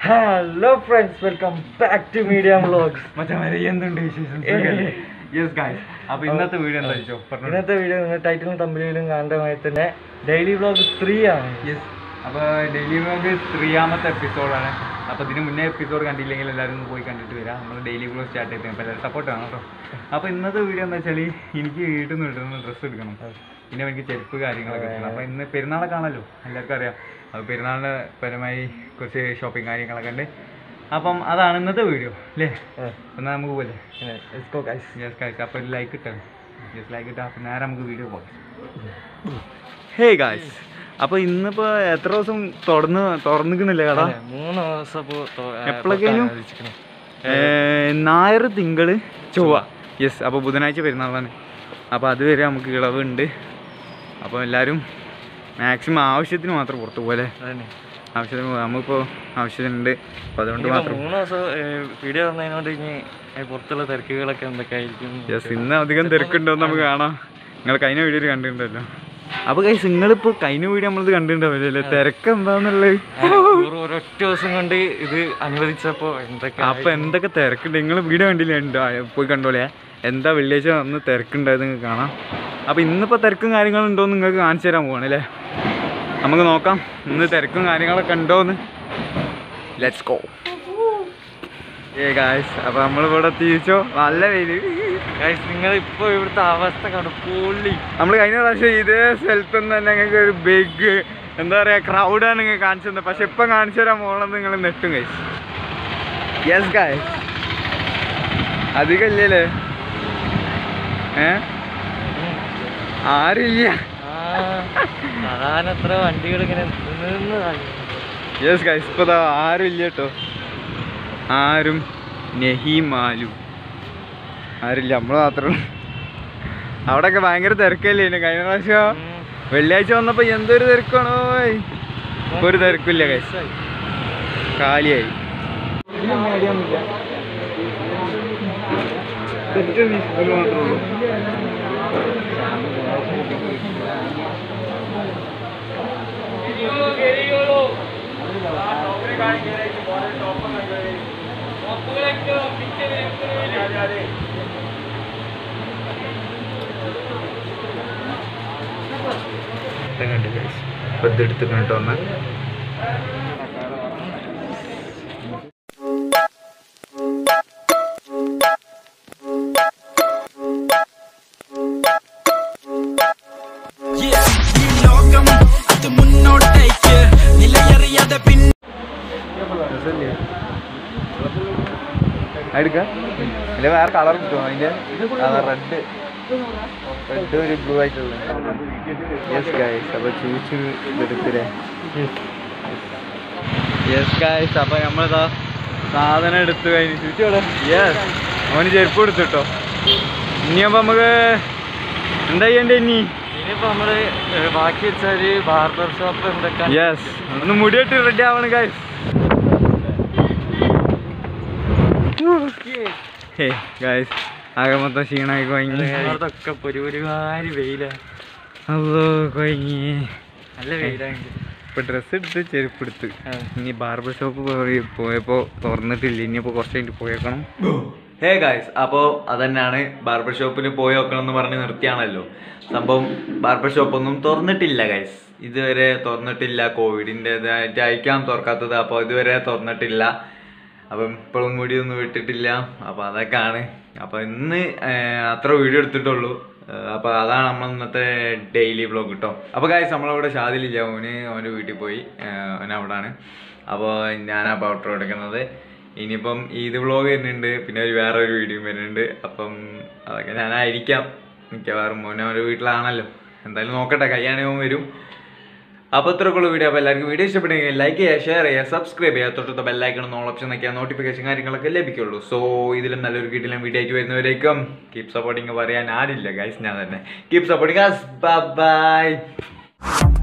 Hello friends welcome back to media vlogs മച്ചമാരെ എന്തുണ്ട് വിശേഷം ഏയ്. യെസ് ഗായ്സ് അപ്പൊ ഇന്നത്തെ വീഡിയോ എന്താ വെച്ചോ ഇന്നത്തെ വീഡിയോ നിങ്ങൾ ടൈറ്റിലും തമ്മിലും കാണേണ്ടമായി തന്നെ ഡെയിലി വ്ളോഗ് ത്രീ ആണ് യെസ് അപ്പൊ ഡെയിലി വ്ലോഗ് ത്രീയാമത്തെ എപ്പിസോഡാണ് അപ്പൊ ഇതിന് മുന്നേ എപ്പിസോഡ് കണ്ടില്ലെങ്കിൽ എല്ലാവരും ഒന്ന് പോയി കണ്ടിട്ട് വരാം നമ്മൾ ഡെയിലി വ്ലോഗ് സ്റ്റാർട്ട് ചെയ്തത് അപ്പോൾ എല്ലാവരും സപ്പോർട്ട് ആണ് കേട്ടോ അപ്പൊ ഇന്നത്തെ വീഡിയോ എന്താ വെച്ചാൽ എനിക്ക് വീട്ടിൽ നിന്ന് ഇടുന്ന ഡ്രസ്സ് എടുക്കണം പിന്നെ എനിക്ക് ചെരുപ്പ് കാര്യങ്ങളൊക്കെ എടുക്കണം അപ്പൊ ഇന്ന് പെരുന്നാളൊക്കെ ആണല്ലോ എല്ലാവർക്കും അറിയാം അപ്പോൾ പെരുന്നാളിന് പരമായി കുറച്ച് ഷോപ്പിംഗ് കാര്യങ്ങളൊക്കെ ഉണ്ട് അപ്പം അതാണ് ഇന്നത്തെ വീഡിയോ അല്ലേ എന്നാൽ നമുക്ക് പോലെ ഗൈസ് യെസ് ഗായ്സ് അപ്പോൾ ഒരു ലൈക്ക് ഇട്ടാണ് യെസ് ലൈക്ക് ഇട്ടാൽ അപ്പോൾ നേരെ നമുക്ക് വീഡിയോ പോകാം ഹേ ഗായ്സ് അപ്പോൾ ഇന്നിപ്പോൾ എത്ര ദിവസം തുറന്ന് തുറന്നിക്കുന്നില്ല കട മൂന്ന് ദിവസം ഇപ്പൊ തൊ- ഏ, എപ്പോഴൊക്കെയായിരുന്നു? പൊക്കാൻ ആലോചിക്കണേ. ഞായർ തിങ്കൾ ചൊവ്വ യെസ് അപ്പോൾ ബുധനാഴ്ച പെരുന്നാളാണ് അപ്പോൾ അതുവരെ നമുക്ക് ഇളവുണ്ട് അപ്പോൾ എല്ലാവരും മാക്സിമം ആവശ്യത്തിന് മാത്രം പുറത്ത് പോലെ അതന്നെ ആവശ്യത്തിന് പോ- നമുക്കിപ്പോൾ ആവശ്യത്തിനുണ്ട് അപ്പോൾ അതുകൊണ്ട് ഇനിയിപ്പോ മാത്രം മൂന്ന് ദിവസം വീഡിയോ വന്നതിനോട് ഇനി ഏ, പുറത്തുള്ള തിരക്കുകളൊക്കെ എന്തൊക്കെ ആയിരിക്കും യെസ് ഇന്ന് അധികം തിരക്കുണ്ടോ എന്ന് നമുക്ക് കാണാം നിങ്ങൾ കഴിഞ്ഞ വീഡിയോയിൽ കണ്ടിട്ടുണ്ടല്ലോ അപ്പൊ കൈസ് നിങ്ങളിപ്പോ കഴിഞ്ഞ വീഡിയോ നമ്മളിത് കണ്ടിട്ടുണ്ടാവില്ലേ അല്ലേ തിരക്ക് എന്താന്നുള്ളത് ഒരു ഒരൊറ്റ ദിവസം കൊണ്ട് ഇത് അനുവദിച്ചപ്പോ എന്തൊക്കെ അപ്പൊ എന്തൊക്കെ തിരക്കുണ്ട് നിങ്ങൾ വീഡിയോ കണ്ടില്ലേ ഉണ്ടോ ആ, പോയി കണ്ടോളേ എന്താ വെള്ളിയാഴ്ച അന്ന് തിരക്കുണ്ടായത് നിങ്ങൾക്ക് കാണാം അപ്പൊ ഇന്നിപ്പോ തിരക്കും കാര്യങ്ങളും ഉണ്ടോ എന്ന് നിങ്ങൾക്ക് കാണിച്ചു തരാൻ പോവാണ് അല്ലേ നമുക്ക് നോക്കാം ഇന്ന് തിരക്കും കാര്യങ്ങളൊക്കെ ഉണ്ടോന്ന് ലെറ്റ്സ് ഗോ ഏ ഗായ്സ് അപ്പൊ നമ്മളിവിടെ തിരിച്ചോ നല്ല വെയില് നിങ്ങൾ ഇപ്പൊ ഇവിടുത്തെ അവസ്ഥ കടുപ്പൊള്ളി നമ്മൾ കഴിഞ്ഞ പ്രാവശ്യം ഇതേ സ്ഥലത്ത് നിന്ന് തന്നെ ഞങ്ങൾക്ക് ഒരു ബിഗ് എന്താ പറയാ ക്രൗഡാണ് നിങ്ങൾ കാണിച്ചു തന്നെ പക്ഷെ ഇപ്പം കാണിച്ചു തരാൻ പോകണമെന്ന് നിങ്ങൾ നെട്ടും കഴിച്ചു യെസ് ഗായ് അധികല്ലേ ഏ ആരില്ല സാധാരണ എത്ര വണ്ടികൾ ഇങ്ങനെ നിന്ന് നിന്ന് കാണിക്കും. യെസ് ഗായ്സ് ഇപ്പൊ ദാ ആരും ഇല്ല കേട്ടോ ആരും നെഹിമാലു ആരില്ല നമ്മൾ മാത്രം അവിടെയൊക്കെ ഭയങ്കര തിരക്കല്ലേ ഇനി കഴിഞ്ഞ പ്രാവശ്യം ഉം. വെള്ളിയാഴ്ച വന്നപ്പോ എന്തൊരു തിരക്കാണോ ഇപ്പൊ ഒരു തിരക്കില്ല കൈസ് കാലിയായി ഇപ്പൊ ഇതെടുത്തിട്ട് കേട്ടോ ഒന്ന് ഈ ലോകം അത് മുന്നോട്ടേക്ക് നിലയറിയാതെ പിന്നെ എടുക്ക അല്ലെ വേറെ കളർ കിട്ടുമോ അതിന്റെ റെഡ് റെഡ് ഒരു ബ്ലൂ ആയിട്ടുള്ള യെസ് ഗായ്സ് അപ്പൊ ചൂസ് ഇതെടുത്തില്ലേ യെസ് ഗായ്സ് അപ്പൊ നമ്മളിതാ സാധനം എടുത്തു കഴിഞ്ഞ് ചൂച്ചോടെ യെസ് അവന് ചെരുപ്പ് എടുത്തിട്ടോ ഇനിയപ്പോ നമുക്ക് എന്താ ചെയ്യണ്ടേ ഇനി ഇനിയിപ്പോ നമ്മള് ഏ, ബാക്കി വെച്ചാല് ബാർബർ ഷോപ്പ് എന്തൊക്കെ യെസ് ഒന്ന് മുടിയിട്ട് റെഡി ആവണം ഗായ്സ് ഹേ ഗായ്സ് ആകെ മൊത്തം ക്ഷീണമായി കൊയങ്ങി അതൊക്കെ പൊരുപൊരുവാരി വെയില അതോ കൊയങ്ങി നല്ല വെയിലാണ് ഇപ്പൊ ഡ്രസ്സ് എടുത്ത് ചെരുപ്പ് എടുത്ത് ഇനി ബാർബർ ഷോപ്പ് പോയി പോയപ്പോ തുറന്നിട്ടില്ല ഇനിയിപ്പോ കുറച്ച് കഴിഞ്ഞിട്ട് പോയേക്കണം ഹേ ഗായ്സ് അപ്പോൾ അതന്നെയാണ് ബാർബർ ഷോപ്പിൽ പോയി നോക്കണം എന്ന് പറഞ്ഞ് നിർത്തിയാണല്ലോ സംഭവം ബാർബർ ഷോപ്പൊന്നും തുറന്നിട്ടില്ല ഗൈസ് ഇതുവരെ തുറന്നിട്ടില്ല കോവിഡിൻ്റെതായിട്ട് അയക്കാം തുറക്കാത്തത് അപ്പോൾ ഇതുവരെ തുറന്നിട്ടില്ല അപ്പം ഇപ്പോഴും കൂടി ഒന്നും വിട്ടിട്ടില്ല അപ്പോൾ അതൊക്കെയാണ് അപ്പോൾ ഇന്ന് ഏർ, അത്ര വീഡിയോ എടുത്തിട്ടുള്ളൂ ഏർ, അപ്പോൾ അതാണ് നമ്മൾ ഇന്നത്തെ ഡെയിലി വ്ലോഗ് കേട്ടോ അപ്പോൾ കാര്യം നമ്മളവിടെ ഷാദിലില്ല ഓന് ഓൻ്റെ വീട്ടിൽ പോയി ഏർ, ഓൻ അവിടാണ് അപ്പോൾ ഞാനാ ഔട്ടർ എടുക്കുന്നത് ഇനിയിപ്പം ഈദ് വ്ലോഗ് വരുന്നുണ്ട് പിന്നെ ഒരു വേറെ ഒരു വീഡിയോ വരുന്നുണ്ട് അപ്പം അതൊക്കെ ഞാനായിരിക്കാം മിക്കവാറും മോനെ അവൻ്റെ വീട്ടിലാണല്ലോ എന്തായാലും നോക്കട്ടെ കയ്യാണെങ്കിൽ ഓൻ വരും അപ്പോൾ ഇത്രക്കുള്ള വീഡിയോ അപ്പോൾ എല്ലാവർക്കും വീഡിയോ ഇഷ്ടപ്പെട്ടെങ്കിൽ ലൈക്ക് ചെയ്യുക ഷെയർ ചെയ്യുക സബ്സ്ക്രൈബ് ചെയ്യുക തൊട്ടത്തെ ബെല്ലൈക്കണം നോൾ ഓപ്ഷൻ നോക്കിയാൽ നോട്ടിഫിക്കേഷൻ കാര്യങ്ങളൊക്കെ ലഭിക്കുള്ളൂ സോ ഇതിലും നല്ലൊരു കിട്ടിലും വീഡിയോ ആയിട്ട് വരുന്നവരേക്കും കീപ് സപ്പോർട്ടിങ് പറയാൻ ആരില്ല ഗൈസ് ഞാൻ തന്നെ കീപ് സപ്പോർട്ടിങ് ബൈ